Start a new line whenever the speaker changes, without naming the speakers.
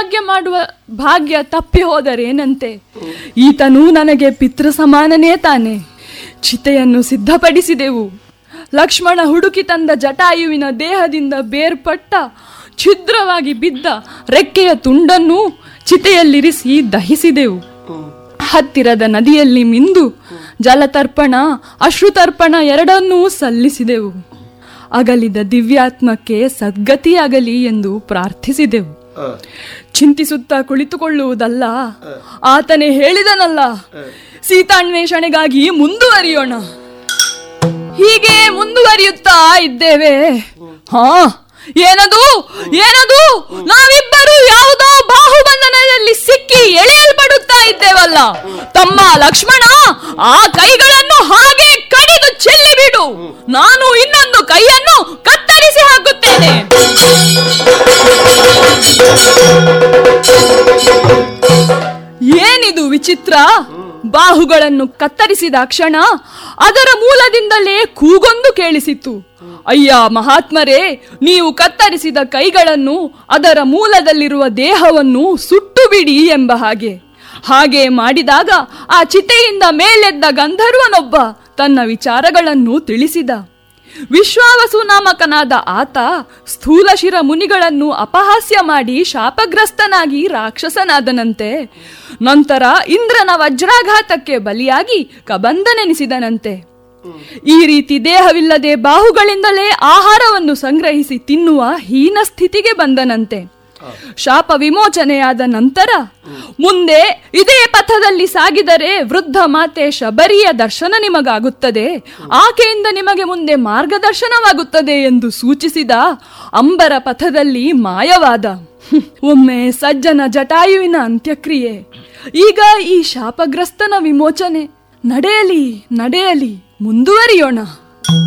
ಯಜ್ಞಯಾಗ್ಯ ಮಾಡುವ ಭಾಗ್ಯ ತಪ್ಪಿ ಹೋದರೇನಂತೆ ಈತನೂ ನನಗೆ ಪಿತೃ ಸಮಾನನೇ ತಾನೆ ಚಿತೆಯನ್ನು ಸಿದ್ಧಪಡಿಸಿದೆವು ಲಕ್ಷ್ಮಣ ಹುಡುಕಿ ತಂದ ಜಟಾಯುವಿನ ದೇಹದಿಂದ ಬೇರ್ಪಟ್ಟ ಛಿದ್ರವಾಗಿ ಬಿದ್ದ ರೆಕ್ಕೆಯ ತುಂಡನ್ನು ಚಿತೆಯಲ್ಲಿರಿಸಿ ದಹಿಸಿದೆವು ಹತ್ತಿರದ ನದಿಯಲ್ಲಿ ಮಿಂದು ಜಲತರ್ಪಣ ಅಶ್ರುತರ್ಪಣ ಎರಡನ್ನೂ ಸಲ್ಲಿಸಿದೆವು ಅಗಲಿದ ದಿವ್ಯಾತ್ಮಕ್ಕೆ ಸದ್ಗತಿಯಾಗಲಿ ಎಂದು ಪ್ರಾರ್ಥಿಸಿದೆವು ಚಿಂತಿಸುತ್ತಾ ಕುಳಿತುಕೊಳ್ಳುವುದಲ್ಲ ಆತನೇ ಹೇಳಿದನಲ್ಲ ಸೀತಾನ್ವೇಷಣೆಗಾಗಿ ಮುಂದುವರಿಯೋಣ ಹೀಗೆ ಮುಂದುವರಿಯುತ್ತಾ ಇದ್ದೇವೆ ಹಾ ಏನದು ಏನದು ನಾವಿಬ್ಬರು ಯಾವುದೋ ಬಾಹುಬಂಧನದಲ್ಲಿ ಸಿಕ್ಕಿ ಎಳೆಯಲ್ಪಡುತ್ತಾ ಇದ್ದೇವಲ್ಲ ತಮ್ಮ ಲಕ್ಷ್ಮಣ ಆ ಕೈಗಳನ್ನು ಹಾಗೆ ಕಡಿದು ಚೆಲ್ಲಿ ಬಿಡು ನಾನು ಇನ್ನೊಂದು ಕೈಯನ್ನು ಕತ್ತರಿಸಿ ಹಾಕುತ್ತೇನೆ ಏನಿದು ವಿಚಿತ್ರ ಬಾಹುಗಳನ್ನು ಕತ್ತರಿಸಿದ ಕ್ಷಣ ಅದರ ಮೂಲದಿಂದಲೇ ಕೂಗೊಂದು ಕೇಳಿಸಿತು ಅಯ್ಯ ಮಹಾತ್ಮರೇ ನೀವು ಕತ್ತರಿಸಿದ ಕೈಗಳನ್ನು ಅದರ ಮೂಲದಲ್ಲಿರುವ ದೇಹವನ್ನು ಸುಟ್ಟು ಬಿಡಿ ಎಂಬ ಹಾಗೆ ಹಾಗೆ ಮಾಡಿದಾಗ ಆ ಚಿತೆಯಿಂದ ಮೇಲೆದ್ದ ಗಂಧರ್ವನೊಬ್ಬ ತನ್ನ ವಿಚಾರಗಳನ್ನು ತಿಳಿಸಿದ ವಿಶ್ವಾವಸು ನಾಮಕನಾದ ಆತ ಸ್ಥೂಲಶಿರ ಮುನಿಗಳನ್ನು ಅಪಹಾಸ್ಯ ಮಾಡಿ ಶಾಪಗ್ರಸ್ತನಾಗಿ ರಾಕ್ಷಸನಾದನಂತೆ ನಂತರ ಇಂದ್ರನ ವಜ್ರಾಘಾತಕ್ಕೆ ಬಲಿಯಾಗಿ ಕಬಂಧನೆನಿಸಿದನಂತೆ ಈ ರೀತಿ ದೇಹವಿಲ್ಲದೆ ಬಾಹುಗಳಿಂದಲೇ ಆಹಾರವನ್ನು ಸಂಗ್ರಹಿಸಿ ತಿನ್ನುವ ಹೀನ ಸ್ಥಿತಿಗೆ ಬಂದನಂತೆ ಶಾಪ ವಿಮೋಚನೆಯಾದ ನಂತರ ಮುಂದೆ ಇದೇ ಪಥದಲ್ಲಿ ಸಾಗಿದರೆ ವೃದ್ಧ ಮಾತೆ ಶಬರಿಯ ದರ್ಶನ ನಿಮಗಾಗುತ್ತದೆ ಆಕೆಯಿಂದ ನಿಮಗೆ ಮುಂದೆ ಮಾರ್ಗದರ್ಶನವಾಗುತ್ತದೆ ಎಂದು ಸೂಚಿಸಿದ ಅಂಬರ ಪಥದಲ್ಲಿ ಮಾಯವಾದ ಹ್ಮ್, ಒಮ್ಮೆ ಸಜ್ಜನ ಜಟಾಯುವಿನ ಅಂತ್ಯಕ್ರಿಯೆ ಈಗ ಈ ಶಾಪಗ್ರಸ್ತನ ವಿಮೋಚನೆ ನಡೆಯಲಿ ನಡೆಯಲಿ ಮುಂದುವರಿಯೋಣ